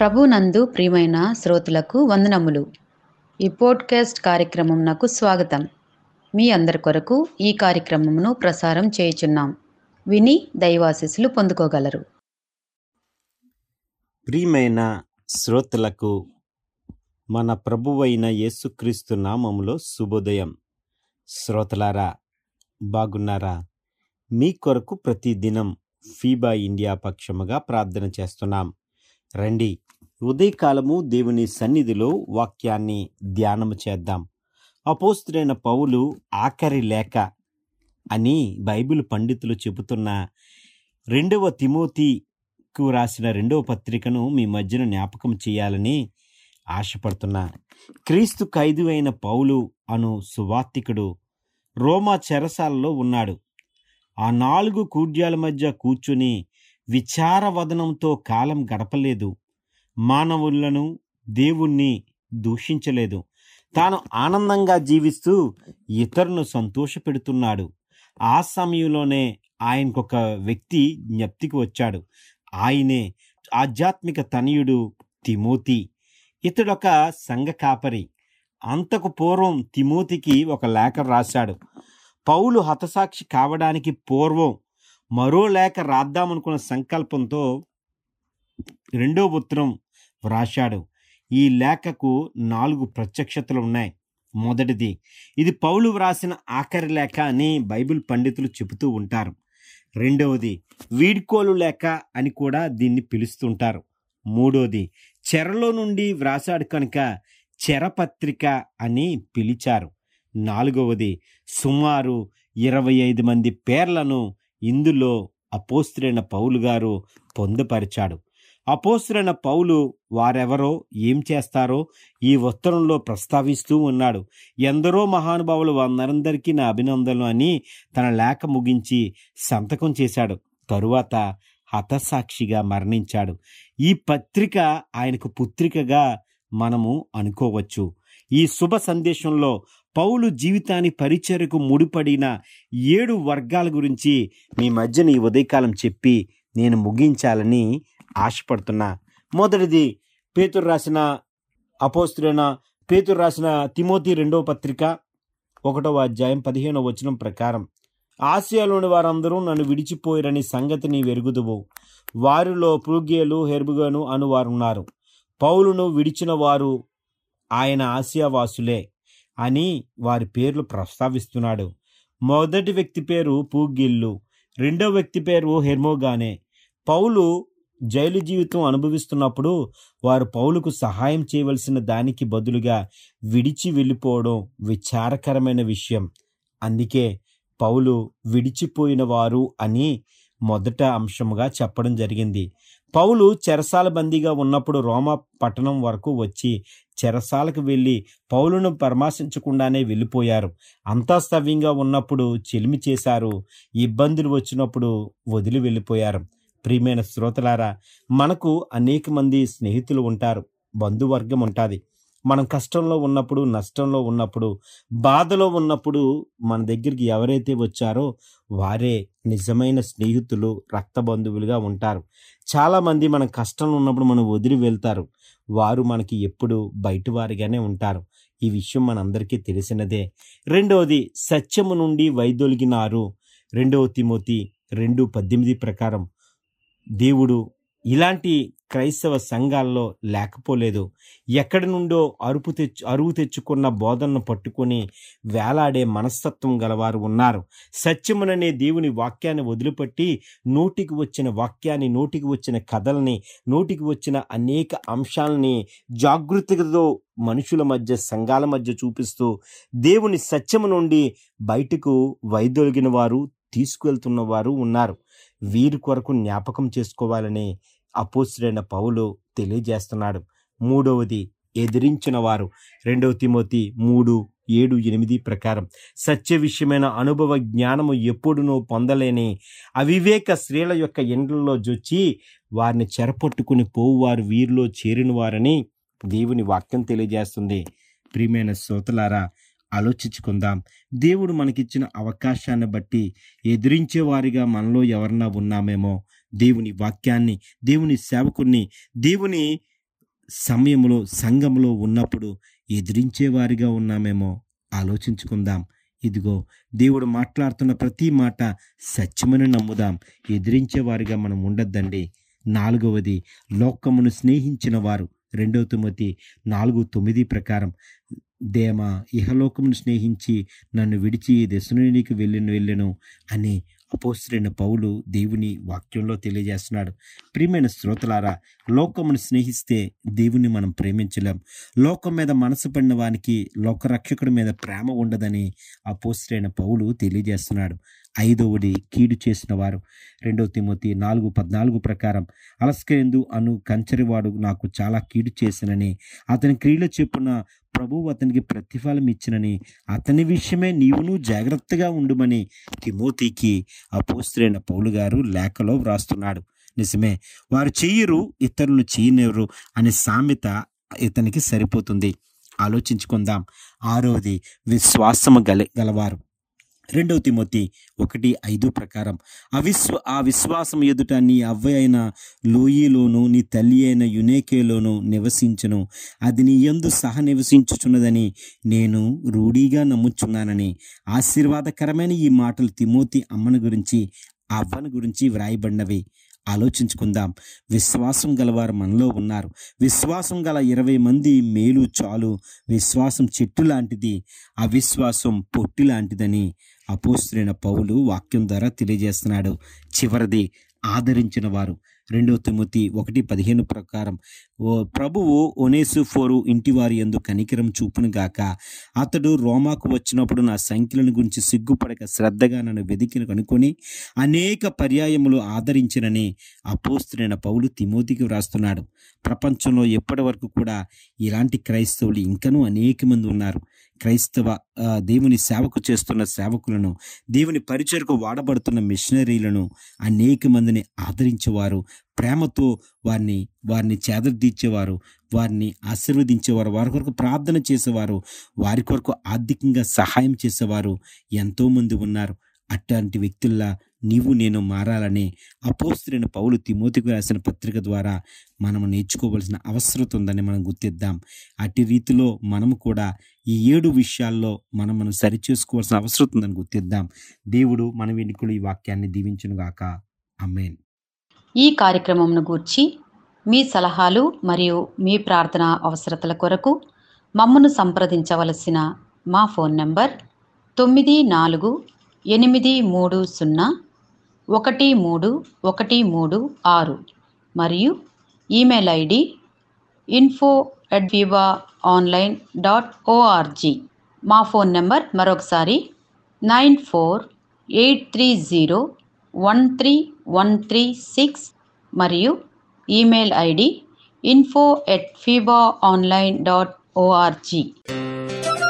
ప్రభునందు ప్రియమైన శ్రోతలకు వందనములు ఈ పోడ్కాస్ట్ కార్యక్రమం నాకు స్వాగతం మీ అందరి కొరకు ఈ కార్యక్రమమును ప్రసారం చేయుచున్నాం విని దైవాశీస్సులు పొందుకోగలరు ప్రియమైన శ్రోతలకు మన ప్రభువైన యేసుక్రీస్తు నామములో శుభోదయం శ్రోతలారా బాగున్నారా మీ కొరకు ప్రతి దినం ఫీబా ఇండియా పక్షముగా ప్రార్థన చేస్తున్నాం రండి ఉదయకాలము దేవుని సన్నిధిలో వాక్యాన్ని ధ్యానము చేద్దాం అపోస్తుడైన పౌలు ఆఖరి లేఖ అని బైబిల్ పండితులు చెబుతున్న రెండవ తిమోతికు రాసిన రెండవ పత్రికను మీ మధ్యన జ్ఞాపకం చేయాలని ఆశపడుతున్నా క్రీస్తు ఖైదు అయిన పౌలు అను సువార్తికుడు రోమా చెరసాలలో ఉన్నాడు ఆ నాలుగు కూడ్యాల మధ్య కూర్చుని విచారవదనంతో కాలం గడపలేదు మానవులను దేవుణ్ణి దూషించలేదు తాను ఆనందంగా జీవిస్తూ ఇతరులను సంతోషపెడుతున్నాడు ఆ సమయంలోనే ఆయనకొక వ్యక్తి జ్ఞప్తికి వచ్చాడు ఆయనే ఆధ్యాత్మిక తనయుడు తిమోతి ఇతడొక సంఘ కాపరి అంతకు పూర్వం తిమోతికి ఒక లేఖ రాశాడు పౌలు హతసాక్షి కావడానికి పూర్వం మరో లేఖ రాద్దామనుకున్న సంకల్పంతో రెండో ఉత్తరం వ్రాశాడు ఈ లేఖకు నాలుగు ప్రత్యక్షతలు ఉన్నాయి మొదటిది ఇది పౌలు వ్రాసిన ఆఖరి లేఖ అని బైబిల్ పండితులు చెబుతూ ఉంటారు రెండవది వీడ్కోలు లేఖ అని కూడా దీన్ని పిలుస్తుంటారు మూడోది చెరలో నుండి వ్రాసాడు కనుక చెరపత్రిక అని పిలిచారు నాలుగవది సుమారు ఇరవై ఐదు మంది పేర్లను ఇందులో అపోస్తులైన పౌలు గారు పొందుపరిచాడు అపోస్తులైన పౌలు వారెవరో ఏం చేస్తారో ఈ ఉత్తరంలో ప్రస్తావిస్తూ ఉన్నాడు ఎందరో మహానుభావులు వారందరికీ నా అభినందనలు అని తన లేఖ ముగించి సంతకం చేశాడు తరువాత హతసాక్షిగా మరణించాడు ఈ పత్రిక ఆయనకు పుత్రికగా మనము అనుకోవచ్చు ఈ శుభ సందేశంలో పౌలు జీవితాన్ని పరిచర్యకు ముడిపడిన ఏడు వర్గాల గురించి మీ మధ్యన ఈ ఉదయకాలం చెప్పి నేను ముగించాలని ఆశపడుతున్నా మొదటిది పేతురు రాసిన అపోస్తులైన పేతురు రాసిన తిమోతి రెండవ పత్రిక ఒకటవ అధ్యాయం పదిహేనవ వచనం ప్రకారం ఆసియాలోని వారందరూ నన్ను విడిచిపోయిరని సంగతి నీ వెరుగుదువు వారిలో ప్రుగేలు హెర్బుగను అను వారున్నారు పౌలును విడిచిన వారు ఆయన ఆసియావాసులే అని వారి పేర్లు ప్రస్తావిస్తున్నాడు మొదటి వ్యక్తి పేరు పూగిల్లు రెండో వ్యక్తి పేరు హెర్మోగానే పౌలు జైలు జీవితం అనుభవిస్తున్నప్పుడు వారు పౌలుకు సహాయం చేయవలసిన దానికి బదులుగా విడిచి వెళ్ళిపోవడం విచారకరమైన విషయం అందుకే పౌలు విడిచిపోయిన వారు అని మొదట అంశముగా చెప్పడం జరిగింది పౌలు చెరసాల బందీగా ఉన్నప్పుడు రోమా పట్టణం వరకు వచ్చి చెరసాలకు వెళ్ళి పౌలును పరామర్శించకుండానే వెళ్ళిపోయారు అంతా స్తవ్యంగా ఉన్నప్పుడు చెలిమి చేశారు ఇబ్బందులు వచ్చినప్పుడు వదిలి వెళ్ళిపోయారు ప్రియమైన శ్రోతలారా మనకు అనేక మంది స్నేహితులు ఉంటారు బంధువర్గం ఉంటుంది మనం కష్టంలో ఉన్నప్పుడు నష్టంలో ఉన్నప్పుడు బాధలో ఉన్నప్పుడు మన దగ్గరికి ఎవరైతే వచ్చారో వారే నిజమైన స్నేహితులు రక్త బంధువులుగా ఉంటారు చాలామంది మనం కష్టంలో ఉన్నప్పుడు మనం వదిలి వెళ్తారు వారు మనకి ఎప్పుడు బయటవారిగానే ఉంటారు ఈ విషయం మనందరికీ తెలిసినదే రెండవది సత్యము నుండి వైదొలిగినారు రెండవ తిమోతి రెండు పద్దెనిమిది ప్రకారం దేవుడు ఇలాంటి క్రైస్తవ సంఘాల్లో లేకపోలేదు ఎక్కడి నుండో అరుపు తెచ్చు అరువు తెచ్చుకున్న బోధనను పట్టుకొని వేలాడే మనస్తత్వం గలవారు ఉన్నారు సత్యముననే దేవుని వాక్యాన్ని వదిలిపెట్టి నోటికి వచ్చిన వాక్యాన్ని నోటికి వచ్చిన కథల్ని నోటికి వచ్చిన అనేక అంశాలని జాగృతితో మనుషుల మధ్య సంఘాల మధ్య చూపిస్తూ దేవుని సత్యము నుండి బయటకు వైదొలిగిన వారు తీసుకువెళ్తున్న వారు ఉన్నారు వీరి కొరకు జ్ఞాపకం చేసుకోవాలని అపోస్తుడైన పౌలు తెలియజేస్తున్నాడు మూడవది ఎదిరించిన వారు రెండవ తిమోతి మూడు ఏడు ఎనిమిది ప్రకారం సత్య విషయమైన అనుభవ జ్ఞానము ఎప్పుడునూ పొందలేని అవివేక స్త్రీల యొక్క ఎండ్లలో జొచ్చి వారిని చెరపట్టుకుని పోవువారు వీరిలో చేరిన వారని దేవుని వాక్యం తెలియజేస్తుంది ప్రియమైన శ్రోతలారా ఆలోచించుకుందాం దేవుడు మనకిచ్చిన అవకాశాన్ని బట్టి ఎదిరించే వారిగా మనలో ఎవరన్నా ఉన్నామేమో దేవుని వాక్యాన్ని దేవుని సేవకుని దేవుని సమయంలో సంఘంలో ఉన్నప్పుడు ఎదిరించేవారిగా ఉన్నామేమో ఆలోచించుకుందాం ఇదిగో దేవుడు మాట్లాడుతున్న ప్రతి మాట సత్యమని నమ్ముదాం ఎదిరించేవారిగా మనం ఉండొద్దండి నాలుగవది లోకమును స్నేహించిన వారు రెండవ తిమోతి నాలుగు తొమ్మిది ప్రకారం దేమ ఇహలోకమును స్నేహించి నన్ను విడిచి ఈ దశనునికి వెళ్ళిన వెళ్ళను అని అపోస్తులైన పౌలు దేవుని వాక్యంలో తెలియజేస్తున్నాడు ప్రియమైన శ్రోతలారా లోకమును స్నేహిస్తే దేవుని మనం ప్రేమించలేం లోకం మీద మనసు పడిన వానికి లోకరక్షకుడి మీద ప్రేమ ఉండదని అపోస్తులైన పౌలు తెలియజేస్తున్నాడు ఐదవది కీడు చేసిన వారు రెండవ తిమోతి నాలుగు పద్నాలుగు ప్రకారం అలస్కయందు అను కంచరివాడు నాకు చాలా కీడు చేసినని అతని క్రియలు చెప్పున ప్రభువు అతనికి ప్రతిఫలం ఇచ్చినని అతని విషయమే నీవును జాగ్రత్తగా ఉండుమని తిమోతికి అపోస్తులైన పౌలు గారు లేఖలో వ్రాస్తున్నాడు నిజమే వారు చెయ్యరు ఇతరులు చేయనివ్వరు అనే సామెత ఇతనికి సరిపోతుంది ఆలోచించుకుందాం ఆరోది విశ్వాసము గల గలవారు రెండవ తిమోతి ఒకటి ఐదు ప్రకారం అవిశ్వ ఆ విశ్వాసం ఎదుట నీ అవ్వ అయిన లోయలోను నీ తల్లి అయిన యునేకేలోను నివసించును అది నీ యందు సహ నివసించుచున్నదని నేను రూఢీగా నమ్ముచున్నానని ఆశీర్వాదకరమైన ఈ మాటలు తిమోతి అమ్మను గురించి అవ్వను గురించి వ్రాయబడినవి ఆలోచించుకుందాం విశ్వాసం గలవారు మనలో ఉన్నారు విశ్వాసం గల ఇరవై మంది మేలు చాలు విశ్వాసం చెట్టు లాంటిది అవిశ్వాసం పొట్టి లాంటిదని అపోస్తులైన పౌలు వాక్యం ద్వారా తెలియజేస్తున్నాడు చివరిది ఆదరించిన వారు రెండవ తిమోతి ఒకటి పదిహేను ప్రకారం ఓ ప్రభువు ఒనేసు ఫోరు ఇంటివారి ఎందు కనికరం చూపును గాక అతడు రోమాకు వచ్చినప్పుడు నా సంఖ్యలను గురించి సిగ్గుపడక శ్రద్ధగా నన్ను వెదికిన కనుకొని అనేక పర్యాయములు ఆదరించినని అపోస్తులైన పౌలు తిమోతికి వ్రాస్తున్నాడు ప్రపంచంలో ఎప్పటి వరకు కూడా ఇలాంటి క్రైస్తవులు ఇంకనూ అనేక మంది ఉన్నారు క్రైస్తవ ఆ, దేవుని సేవకు చేస్తున్న సేవకులను దేవుని పరిచయకు వాడబడుతున్న మిషనరీలను అనేక మందిని ఆదరించేవారు ప్రేమతో వారిని వారిని చేదర్దీర్చేవారు వారిని ఆశీర్వదించేవారు వారి కొరకు ప్రార్థన చేసేవారు వారి కొరకు ఆర్థికంగా సహాయం చేసేవారు ఎంతోమంది ఉన్నారు అట్లాంటి వ్యక్తుల్లా నీవు నేను మారాలని అపోస్తులైన పౌలు తిమోతికి రాసిన పత్రిక ద్వారా మనము నేర్చుకోవలసిన అవసరం ఉందని మనం గుర్తిద్దాం అట్టి రీతిలో మనము కూడా ఈ ఏడు విషయాల్లో మనం మనం సరిచేసుకోవాల్సిన అవసరం ఉందని గుర్తిద్దాం దేవుడు మన వెనుకలు ఈ వాక్యాన్ని దీవించును గాక అమ్మేన్ ఈ కార్యక్రమంను గూర్చి మీ సలహాలు మరియు మీ ప్రార్థన అవసరతల కొరకు మమ్మను సంప్రదించవలసిన మా ఫోన్ నంబర్ తొమ్మిది నాలుగు ఎనిమిది మూడు సున్నా ఒకటి మూడు ఒకటి మూడు ఆరు మరియు email ID info at viva online dot O R G మా ఫోన్ నెంబర్ మరొకసారి nine four eight three zero one three one three six మరియు ఈమెయిల్ ఐడి ఇన్ఫో ఎట్ ఫీబా ఆన్లైన్ డాట్ ఓఆర్జీ